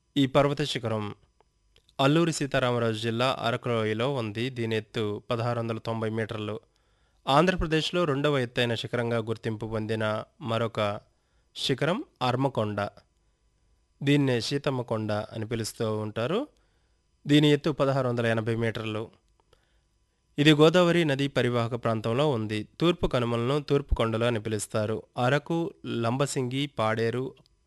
ఈ పర్వత శిఖరం అల్లూరి సీతారామరాజు జిల్లా అరకులోయలో ఉంది దీని ఎత్తు పదహారు వందల తొంభై మీటర్లు ఆంధ్రప్రదేశ్లో రెండవ ఎత్తైన శిఖరంగా గుర్తింపు పొందిన మరొక శిఖరం అర్మకొండ దీన్నే సీతమ్మ కొండ అని పిలుస్తూ ఉంటారు దీని ఎత్తు పదహారు వందల ఎనభై మీటర్లు ఇది గోదావరి నది పరివాహక ప్రాంతంలో ఉంది తూర్పు కనుమలను తూర్పు కొండలు అని పిలుస్తారు అరకు లంబసింగి పాడేరు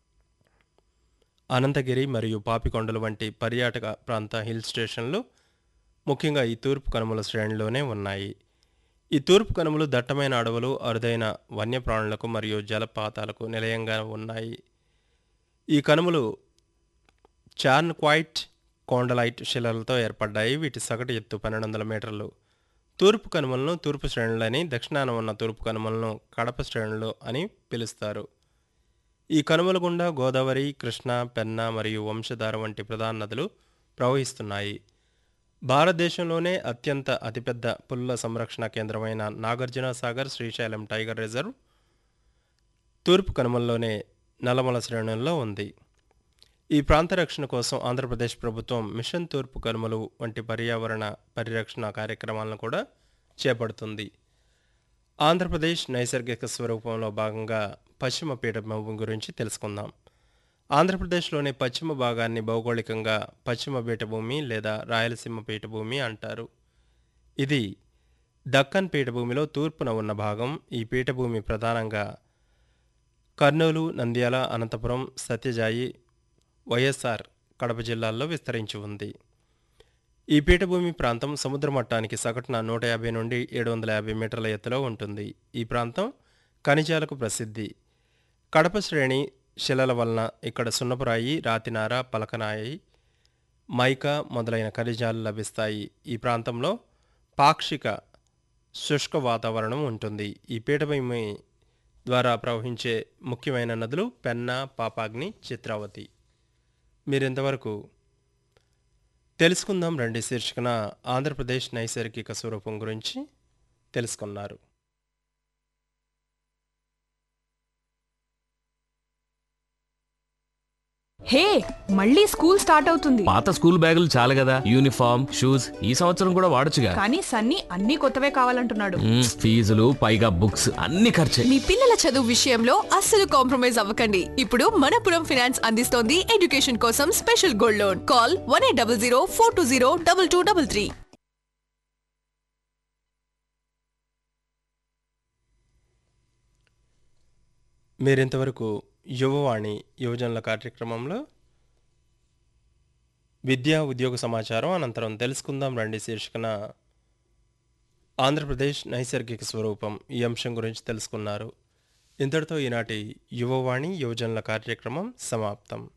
అనంతగిరి మరియు పాపికొండలు వంటి పర్యాటక ప్రాంత హిల్ స్టేషన్లు ముఖ్యంగా ఈ తూర్పు కనుమల శ్రేణిలోనే ఉన్నాయి ఈ తూర్పు కనుమలు దట్టమైన అడవులు అరుదైన వన్యప్రాణులకు మరియు జలపాతాలకు నిలయంగా ఉన్నాయి ఈ కనుమలు చార్న్ క్వైట్ కోండలైట్ శిలలతో ఏర్పడ్డాయి వీటి సగటు ఎత్తు పన్నెండు వందల మీటర్లు తూర్పు కనుమలను తూర్పు శ్రేణులని దక్షిణాన ఉన్న తూర్పు కనుమలను కడప శ్రేణులు అని పిలుస్తారు ఈ కనుమల గుండా గోదావరి కృష్ణ పెన్న మరియు వంశధార వంటి ప్రధాన నదులు ప్రవహిస్తున్నాయి భారతదేశంలోనే అత్యంత అతిపెద్ద పుల్ల సంరక్షణ కేంద్రమైన నాగార్జున సాగర్ శ్రీశైలం టైగర్ రిజర్వ్ తూర్పు కనుమల్లోనే నల్లమల శ్రేణుల్లో ఉంది ఈ ప్రాంత రక్షణ కోసం ఆంధ్రప్రదేశ్ ప్రభుత్వం మిషన్ తూర్పు కనుమలు వంటి పర్యావరణ పరిరక్షణ కార్యక్రమాలను కూడా చేపడుతుంది ఆంధ్రప్రదేశ్ నైసర్గిక స్వరూపంలో భాగంగా పశ్చిమ పీఠభూమి గురించి తెలుసుకుందాం ఆంధ్రప్రదేశ్లోని పశ్చిమ భాగాన్ని భౌగోళికంగా పశ్చిమ పీఠభూమి లేదా రాయలసీమ పీఠభూమి అంటారు ఇది దక్కన్ పీఠభూమిలో తూర్పున ఉన్న భాగం ఈ పీఠభూమి ప్రధానంగా కర్నూలు నంద్యాల అనంతపురం సత్యజాయి వైఎస్ఆర్ కడప జిల్లాల్లో విస్తరించి ఉంది ఈ పీఠభూమి ప్రాంతం సముద్ర మట్టానికి సగటున నూట యాభై నుండి ఏడు వందల యాభై మీటర్ల ఎత్తులో ఉంటుంది ఈ ప్రాంతం ఖనిజాలకు ప్రసిద్ధి కడప శ్రేణి శిలల వలన ఇక్కడ సున్నపురాయి రాతినార పలకనాయి మైకా మొదలైన ఖనిజాలు లభిస్తాయి ఈ ప్రాంతంలో పాక్షిక శుష్క వాతావరణం ఉంటుంది ఈ పీఠభూమి ద్వారా ప్రవహించే ముఖ్యమైన నదులు పెన్నా పాపాగ్ని చిత్రావతి మీరింతవరకు తెలుసుకుందాం రండి శీర్షికన ఆంధ్రప్రదేశ్ నైసర్గిక స్వరూపం గురించి తెలుసుకున్నారు హే మళ్ళీ స్కూల్ స్టార్ట్ అవుతుంది పాత స్కూల్ బ్యాగులు చాలు కదా యూనిఫామ్ షూస్ ఈ సంవత్సరం కూడా వాడొచ్చుగా కానీ సన్నీ అన్ని కొత్తవే కావాలంటున్నాడు మ్మ్, ఫీజులు పైగా బుక్స్ అన్ని ఖర్చే మీ పిల్లల చదువు విషయంలో అస్సలు కాంప్రమైజ్ అవ్వకండి ఇప్పుడు మనపురం ఫినాన్స్ అందిస్తోంది ఎడ్యుకేషన్ కోసం special gold loan call one eight double zero four two zero double two double three మీరింతవరకు యువవాణి యువజనుల కార్యక్రమంలో విద్యా ఉద్యోగ సమాచారం అనంతరం తెలుసుకుందాం రండి శీర్షికన ఆంధ్రప్రదేశ్ నైసర్గిక స్వరూపం ఈ అంశం గురించి తెలుసుకున్నారు ఇంతటితో ఈనాటి యువవాణి యువజనుల కార్యక్రమం సమాప్తం